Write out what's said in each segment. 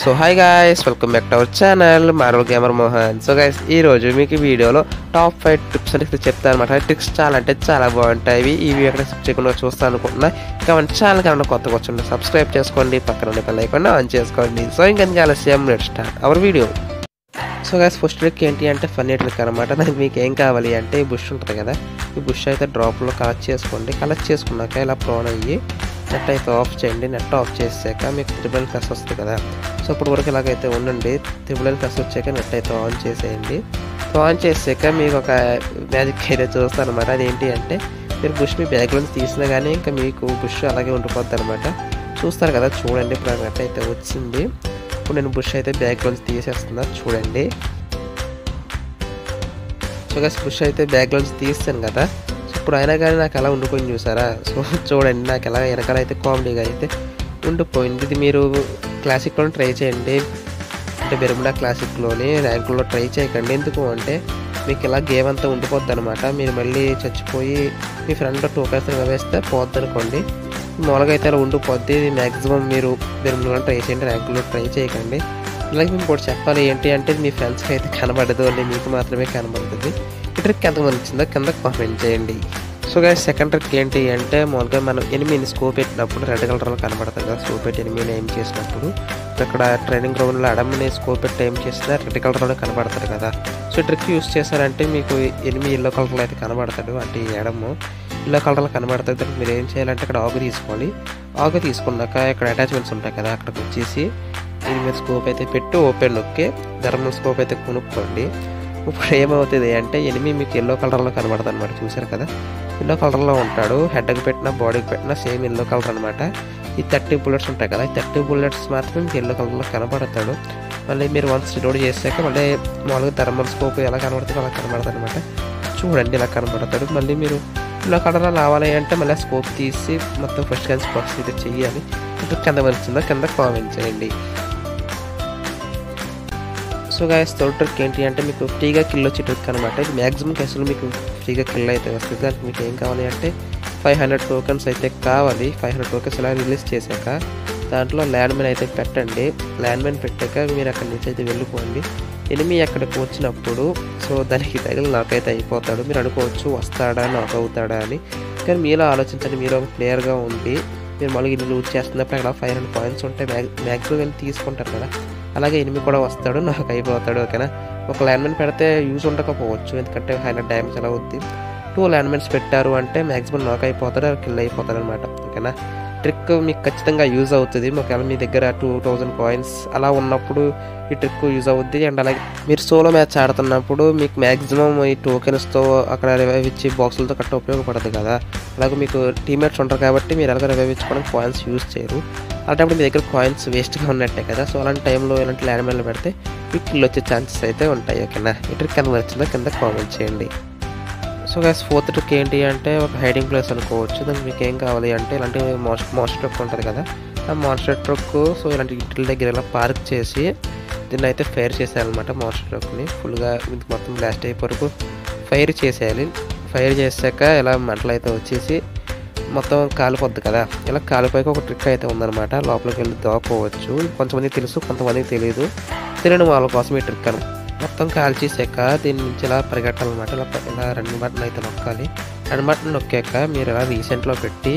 so hi guys welcome back to our channel Marvel gamer Mohan so guys ఈ రోజు మీకు ఈ వీడియోలో టాప్ ఫైవ్ టిప్స్ అని చెప్తాను అనమాట ట్రిక్స్ చాలా అంటే చాలా బాగుంటాయి ఇవి ఎక్కడ స్కిప్ చేయకుండా చూస్తాను అనుకుంటున్నా ఇంకా మన ఛానల్ కన్నా కొత్తగా వచ్చుంటే సబ్స్క్రైబ్ చేసుకోండి పక్కన ఉన్న బెల్ ఐకాన్ ఆన్ చేసుకోండి సో ఇంకా ఆలస్యం let start our video so guys first trick ఏంటి అంటే ఫన్నీ ట్రిక్ అనమాట దానికి మీకు ఏం కావాలి అంటే ఈ బుష్ ఉంటుంది కదా ఈ బుష్ అయితే డ్రాప్లో కలెక్ట్ చేసుకోండి కలెక్ట్ చేసుకున్నాక ఇలా ప్రోన్ అయ్యి నెట్ అయితే ఆఫ్ చేయండి నెట్ ఆఫ్ చేసాక మీకు త్రిబుల్ ప్లస్ వస్తుంది కదా సో ఇప్పుడు వరకు ఇలాగైతే ఉండండి త్రిబుల్ ప్లస్ వచ్చాక నెట్ అయితే ఆన్ చేసేయండి సో ఆన్ చేసాక మీకు ఒక మ్యాజిక్ అయితే చూస్తాను అనమాట అదేంటి అంటే మీరు బుష్ మీ బ్యాగ్లోంచి తీసినా కానీ ఇంకా మీకు బుష్ అలాగే ఉండిపోద్ది అనమాట చూస్తారు కదా చూడండి ఇప్పుడు నెట్ అయితే వచ్చింది ఇప్పుడు నేను బుష్ అయితే బ్యాగ్లోంచి తీసేస్తున్నా చూడండి సో గస్ బుష్ అయితే బ్యాగ్లోంచి తీస్తాను కదా సో ఇప్పుడు అయినా కానీ నాకు అలా ఉండిపోయింది చూసారా సో చూడండి నాకు ఎలా వెనకాల అయితే కామెడీగా అయితే ఉండిపోయింది ఇది మీరు క్లాసిక్లో ట్రై చేయండి అంటే బెరుముడా క్లాసిక్లోని ర్యాంకుల్లో ట్రై చేయకండి ఎందుకు అంటే మీకు ఇలా గేమ్ అంతా ఉండిపోద్ది అనమాట మీరు మళ్ళీ చచ్చిపోయి మీ ఫ్రెండ్ టోకెన్స్ వేస్తే పోద్ది అనుకోండి మామూలుగా అయితే అలా ఉండిపోద్ది మ్యాక్సిమం మీరు బెరుములో ట్రై చేయండి ర్యాంకుల్లో ట్రై చేయకండి అలాగే మేము కూడా చెప్పాలి ఏంటి అంటే మీ ఫ్రెండ్స్కి అయితే కనబడదు అండి మీకు మాత్రమే కనబడుతుంది ఈ ట్రిక్ ఎంతమంది వచ్చిందో కింద కామెంట్ చేయండి సో గా సెకండ్ ట్రిక్ ఏంటి అంటే మామూలుగా మనం ఎనిమిని స్కోప్ పెట్టినప్పుడు రెడ్ కలర్లో కనబడుతుంది కదా స్కోప్ పెట్టి ఎనిమిని ఏం చేసినప్పుడు ఇక్కడ ట్రైనింగ్ గ్రౌండ్లో అడమ్ని స్కోప్ పెట్టి ఏం చేసినా రెడ్ కలర్లో కనబడతాడు కదా సో ఈ ట్రిక్ యూస్ చేశారంటే మీకు ఎనిమిది ఎల్లో కలర్లో అయితే కనబడతాడు అంటే ఈ ఎడము ఎల్లో కలర్లో కనబడుతుంది దానికి మీరు ఏం చేయాలంటే ఇక్కడ ఆగు తీసుకోవాలి ఆగు తీసుకున్నాక ఇక్కడ అటాచ్మెంట్స్ ఉంటాయి కదా అక్కడికి వచ్చేసి దీని మీద స్కోప్ అయితే పెట్టి ఓపెన్ నొక్కి ధర్మల్ స్కోప్ అయితే కొనుక్కోండి ఇప్పుడు ఏమవుతుంది అంటే ఎనిమిది మీకు ఎల్లో కలర్లో కనబడుతుంది అనమాట చూసారు కదా ఎల్లో కలర్లో ఉంటాడు హెడ్కి పెట్టినా బాడీకి పెట్టినా సేమ్ ఎల్లో కలర్ అనమాట ఈ థర్టీ బుల్లెట్స్ ఉంటాయి కదా ఈ థర్టీ బుల్లెట్స్ మాత్రం మీకు ఎల్లో కలర్లో కనబడతాడు మళ్ళీ మీరు వన్స్ రిలోడ్ చేసాక మళ్ళీ మామూలుగా థర్మల్ స్కోప్ ఎలా కనబడుతుందో అలా కనబడుతుంది అనమాట చూడండి ఇలా కనబడతాడు మళ్ళీ మీరు ఇలా కలర్ రావాలి అంటే మళ్ళీ స్కోప్ తీసి మొత్తం ఫస్ట్ కానీ స్పాట్స్ అయితే చెయ్యాలి ఇప్పుడు కింద వచ్చిందో కింద కామెంట్ చేయండి సో గాయస్ థర్డ్ ట్రిక్ ఏంటి అంటే మీకు ఫ్రీగా కిల్ వచ్చే ట్రిక్ అనమాట ఇది మ్యాక్సిమం కేసులు మీకు ఫ్రీగా కిల్ అయితే వస్తుంది దానికి మీకు ఏం కావాలి అంటే ఫైవ్ హండ్రెడ్ టోకెన్స్ అయితే కావాలి ఫైవ్ హండ్రెడ్ టోకెన్స్ ఇలా రిలీజ్ చేశాక దాంట్లో ల్యాండ్ మైన్ అయితే పెట్టండి ల్యాండ్ మైన్ పెట్టాక మీరు అక్కడి నుంచి అయితే వెళ్ళిపోండి ఎనిమి అక్కడికి వచ్చినప్పుడు సో దానికి తగిలి నాక్ అయితే అయిపోతాడు మీరు అనుకోవచ్చు వస్తాడా నాక్ అవుతాడా అని కానీ మీలో ఆలోచించండి మీరు ఒక ప్లేయర్గా ఉండి మీరు మళ్ళీ ఇల్లు లూజ్ చేస్తున్నప్పుడు అక్కడ ఫైవ్ హండ్రెడ్ పాయింట్స్ ఉంటే మ్యాక్సిమం వెళ్ళి తీసుకుంటారు కదా అలాగే ఎనిమి కూడా వస్తాడు నాకు అయిపోతాడు ఓకేనా ఒక ల్యాండ్మెన్ పెడితే యూజ్ ఉండకపోవచ్చు ఎందుకంటే హండ్రెడ్ డ్యామేజ్ అలా అవుద్ది టూ ల్యాండ్మెన్స్ పెట్టారు అంటే మ్యాక్సిమం నాక్ అయిపోతాడు కిల్ అయిపోతాడు అనమాట ఓకేనా ట్రిక్ మీకు ఖచ్చితంగా యూజ్ అవుతుంది ఒకవేళ మీ దగ్గర టూ థౌజండ్ కాయిన్స్ అలా ఉన్నప్పుడు ఈ ట్రిక్ యూజ్ అవుద్ది అండ్ అలాగే మీరు సోలో మ్యాచ్ ఆడుతున్నప్పుడు మీకు మ్యాక్సిమం ఈ టోకెన్స్తో అక్కడ రివైవ్ ఇచ్చి బాక్సులతో కట్ట ఉపయోగపడదు కదా అలాగే మీకు టీమేట్స్ ఉంటారు కాబట్టి మీరు ఎలాగ రివైవ్ ఇచ్చుకోవడానికి కాయిన్స్ యూజ్ చేయరు అలాంటప్పుడు మీ దగ్గర కాయిన్స్ వేస్ట్గా ఉన్నట్టే కదా సో అలాంటి టైంలో ఇలాంటి ల్యాండ్ మైన్లు పెడితే మీకు కిల్ వచ్చే ఛాన్సెస్ అయితే ఉంటాయి ఓకేనా ఈ ట్రిక్ ఎంత నచ్చిందో కింద కామెంట్ చేయండి సో గ్యాస్ ఫోర్త్ ట్రిక్ ఏంటి అంటే ఒక హైడింగ్ ప్లేస్ అనుకోవచ్చు దానికి మీకు ఏం కావాలి అంటే ఇలాంటి మాన్స్టర్ ట్రక్ ఉంటుంది కదా ఆ మాన్స్టర్ ట్రక్ సో ఇలాంటి ఇంటి దగ్గర ఇలా పార్క్ చేసి దీన్ని అయితే ఫైర్ చేసేయాలన్నమాట మాన్స్టర్ ట్రక్ని ఫుల్గా మొత్తం బ్లాస్ట్ అయిపోయే వరకు ఫైర్ చేసేయాలి ఫైర్ చేశాక ఇలా మంటలు అయితే వచ్చేసి మొత్తం కాలిపోద్ది కదా ఇలా కాలిపోయాక ఒక ట్రిక్ అయితే ఉందన్నమాట లోపలికి వెళ్ళి దాక్కోవచ్చు కొంతమందికి తెలుసు కొంతమందికి తెలియదు తెలియని వాళ్ళ కోసం ఈ ట్రిక్ అని మొత్తం కాల్చేసాక దీని నుంచి ఇలా పరిగెట్టాలన్నమాట ఇలా ఇలా రెండు బటన్ అయితే నొక్కాలి రెండు బటన్ నొక్కాక మీరు ఇలా రీసెంట్లో పెట్టి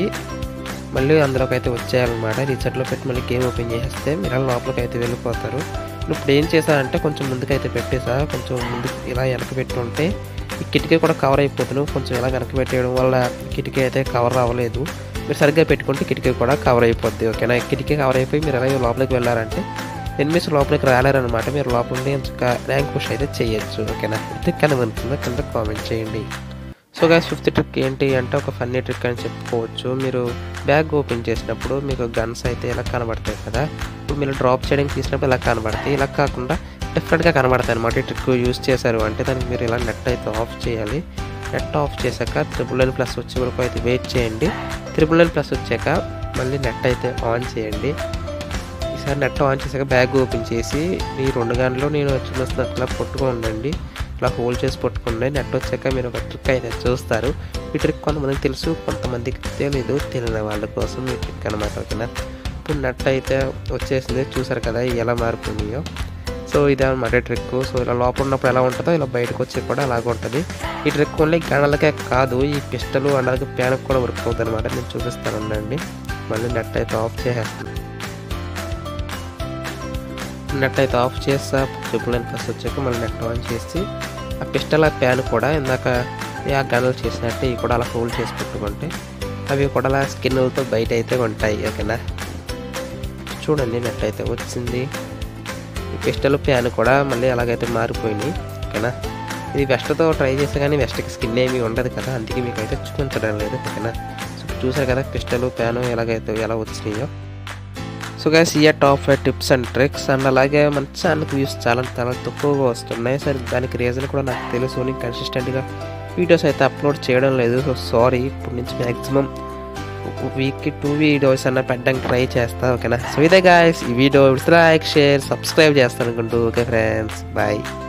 మళ్ళీ అందులోకి అయితే వచ్చేయాలన్నమాట రీసెంట్లో పెట్టి మళ్ళీ గేమ్ ఓపెన్ చేస్తే మీరు అలా లోపలికి అయితే వెళ్ళిపోతారు ఇప్పుడు ఏం చేశారంటే కొంచెం ముందుకైతే పెట్టేసా కొంచెం ముందుకు ఇలా వెనక పెట్టి ఉంటే ఈ కిటికీ కూడా కవర్ అయిపోతుంది కొంచెం ఇలా వెనక పెట్టేయడం వల్ల కిటికీ అయితే కవర్ అవ్వలేదు మీరు సరిగ్గా పెట్టుకుంటే కిటికీ కూడా కవర్ అయిపోద్ది ఓకేనా కిటికీ కవర్ అయిపోయి మీరు అలాగే లోపలికి వెళ్ళారంటే ఎనిమిస్ లోపలికి రాలేరనమాట మీరు లోపల ఉండి ర్యాంక్ పుష్ అయితే చేయొచ్చు ఓకేనా ట్రిక్ అని ఉంటుందో కింద కామెంట్ చేయండి సో గాయస్ ఫిఫ్త్ ట్రిక్ ఏంటి అంటే ఒక ఫన్నీ ట్రిక్ అని చెప్పుకోవచ్చు మీరు బ్యాగ్ ఓపెన్ చేసినప్పుడు మీకు గన్స్ అయితే ఇలా కనబడతాయి కదా ఇప్పుడు మీరు డ్రాప్ చేయడానికి తీసినప్పుడు ఇలా కనబడతాయి ఇలా కాకుండా డిఫరెంట్గా కనబడతాయి అనమాట ఈ ట్రిక్ యూస్ చేశారు అంటే దానికి మీరు ఇలా నెట్ అయితే ఆఫ్ చేయాలి నెట్ ఆఫ్ చేశాక త్రిబుల్ నైన్ ప్లస్ వచ్చే వరకు అయితే వెయిట్ చేయండి త్రిబుల్ నైన్ ప్లస్ వచ్చాక మళ్ళీ నెట్ అయితే ఆన్ చేయండి ఈసారి నెట్ ఆన్ చేశాక బ్యాగ్ ఓపెన్ చేసి ఈ రెండు గంటలు నేను చూస్తున్నట్టు అట్లా పట్టుకొని ఉండండి ఇట్లా హోల్డ్ చేసి పట్టుకోండి నెట్ వచ్చాక మీరు ఒక ట్రిక్ అయితే చూస్తారు ఈ ట్రిక్ కొంతమందికి తెలుసు కొంతమందికి తెలీదు తెలియని వాళ్ళ కోసం ఈ ట్రిక్ అనమాట ఓకేనా ఇప్పుడు నెట్ అయితే వచ్చేసింది చూసారు కదా ఇవి ఎలా మారిపోయినాయో సో ఇదే అనమాట ట్రిక్ సో ఇలా లోపల ఉన్నప్పుడు ఎలా ఉంటుందో ఇలా బయటకు వచ్చి కూడా అలాగ ఉంటుంది ఈ ట్రిక్ ఓన్లీ గణలకే కాదు ఈ పిస్టలు అలాగే ప్యాన్కి కూడా వర్క్ అవుతుంది అనమాట నేను చూపిస్తాను ఉండండి మళ్ళీ నెట్ అయితే ఆఫ్ చేసేస్తాను నెట్ అయితే ఆఫ్ చేస్తా ట్రిపుల్ నైన్ ప్లస్ వచ్చాక మళ్ళీ నెట్ ఆన్ చేసి ఆ పిస్టల్ ఆ ప్యాన్ కూడా ఇందాక ఆ గణలు చేసినట్టు ఇవి కూడా అలా ఫోల్డ్ చేసి పెట్టుకుంటే అవి కూడా అలా స్కిన్లతో బయట అయితే ఉంటాయి ఓకేనా చూడండి నెట్ అయితే వచ్చింది ఈ పిస్టల్ ప్యాన్ కూడా మళ్ళీ అలాగైతే మారిపోయినాయి ఓకేనా ఇది వెస్ట్తో ట్రై చేస్తే కానీ వెస్ట్కి స్కిన్ ఏమీ ఉండదు కదా అందుకే మీకు అయితే చూపించడం లేదు ఓకేనా సో చూసారు కదా పిస్టల్ ప్యాన్ ఎలాగైతే ఎలా వచ్చినాయో సో గైస్ ఇయే top five tips and tricks and అలాగే మన ఛానల్కి వ్యూస్ చాలా చాలా తక్కువగా వస్తున్నాయి సరే దానికి రీజన్ కూడా నాకు తెలుసు నేను కన్సిస్టెంట్గా వీడియోస్ అయితే అప్లోడ్ చేయడం లేదు సో సారీ ఇప్పటి నుంచి మ్యాక్సిమం వీక్కి టూ వీడియోస్ అన్న పెట్టడానికి ట్రై చేస్తా ఓకేనా సో ఇదే గాయస్ ఈ వీడియో లైక్ షేర్ సబ్స్క్రైబ్ చేస్తాను అనుకుంటూ ఓకే ఫ్రెండ్స్ బాయ్